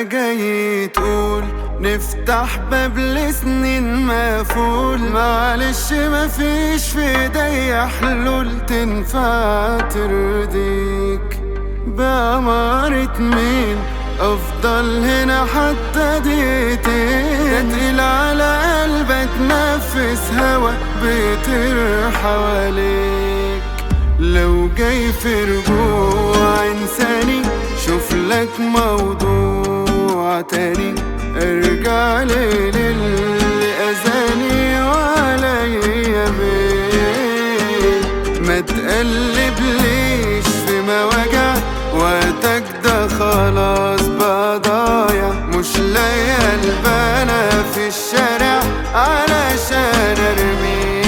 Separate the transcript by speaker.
Speaker 1: جاي تقول نفتح باب لسنين مقفول معلش مفيش في ايديا حلول تنفع ترضيك بأمارة مين افضل هنا حتى دقيقتين تقيل على قلبك نفس هوا بيطير حواليك لو جاي في رجوع انساني شوف لك موضوع تاني ارجع لي للي اذاني وعليا بيه ما تقلب ليش في مواجع وقتك ده خلاص بقى ضايع مش لاقي البنا في الشارع علشان ارميه